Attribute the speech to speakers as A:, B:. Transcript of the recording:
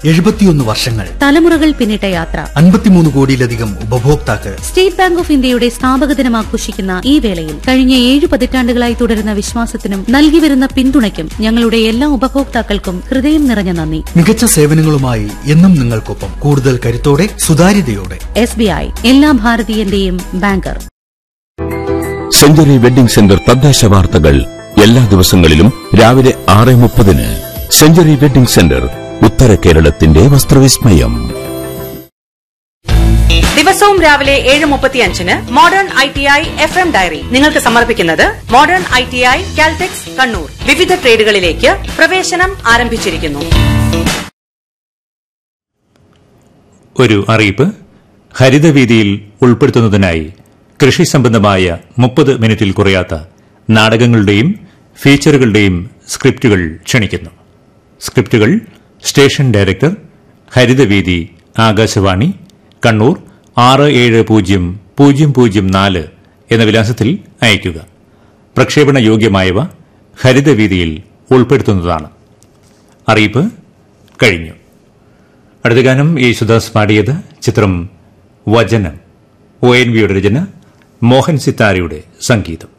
A: എഴുപത്തിയൊന്ന് വർഷങ്ങൾ
B: തലമുറകൾ പിന്നിട്ട യാത്ര
A: അൻപത്തിമൂന്ന് കോടിയിലധികം ഉപഭോക്താക്കൾ
B: സ്റ്റേറ്റ് ബാങ്ക് ഓഫ് ഇന്ത്യയുടെ സ്ഥാപക ദിനം ആഘോഷിക്കുന്ന ഈ വേളയിൽ കഴിഞ്ഞ ഏഴ് പതിറ്റാണ്ടുകളായി തുടരുന്ന വിശ്വാസത്തിനും നൽകിവരുന്ന പിന്തുണയ്ക്കും ഞങ്ങളുടെ എല്ലാ ഉപഭോക്താക്കൾക്കും ഹൃദയം നിറഞ്ഞ നന്ദി
A: മികച്ച സേവനങ്ങളുമായി എന്നും നിങ്ങൾക്കൊപ്പം കൂടുതൽ കരുത്തോടെ സുതാര്യതയോടെ
B: എസ് ബി ഐ എല്ലാ ഭാരതീയന്റെയും ബാങ്കർ
C: സെഞ്ചുറി വെഡിംഗ് സെന്റർ തദ്ദേശ വാർത്തകൾ എല്ലാ ദിവസങ്ങളിലും രാവിലെ ആറ് മുപ്പതിന് സെഞ്ചുറി വെഡിംഗ് സെന്റർ ഉത്തര കേരളത്തിന്റെ വസ്ത്രവിസ്മയം
D: ദിവസവും രാവിലെ ഏഴ് മുപ്പത്തിയഞ്ചിന് modern I T I F M diary നിങ്ങൾക്ക് സമർപ്പിക്കുന്നത് modern I T I Caltex Kannur വിവിധ ട്രേഡുകളിലേക്ക് പ്രവേശനം ആരംഭിച്ചിരിക്കുന്നു
E: ഒരു അറിയിപ്പ് ഹരിതവീതിയിൽ ഉൾപ്പെടുത്തുന്നതിനായി കൃഷി സംബന്ധമായ മുപ്പത് മിനിറ്റിൽ കുറയാത്ത നാടകങ്ങളുടെയും ഫീച്ചറുകളുടെയും സ്ക്രിപ്റ്റുകൾ ക്ഷണിക്കുന്നു സ്ക്രിപ്റ്റുകൾ സ്റ്റേഷൻ ഡയറക്ടർ ഹരിതവീതി ആകാശവാണി കണ്ണൂർ ആറ് ഏഴ് പൂജ്യം പൂജ്യം പൂജ്യം നാല് എന്ന വിലാസത്തിൽ അയയ്ക്കുക പ്രക്ഷേപണ യോഗ്യമായവ ഹരിതവീതിയിൽ ഉൾപ്പെടുത്തുന്നതാണ് അറിയിപ്പ് കഴിഞ്ഞു അടുത്ത ഗാനം യേശുദാസ് പാടിയത് ചിത്രം വചനം ഒ എൻ വിയുടെ രചന മോഹൻ സിത്താരയുടെ സംഗീതം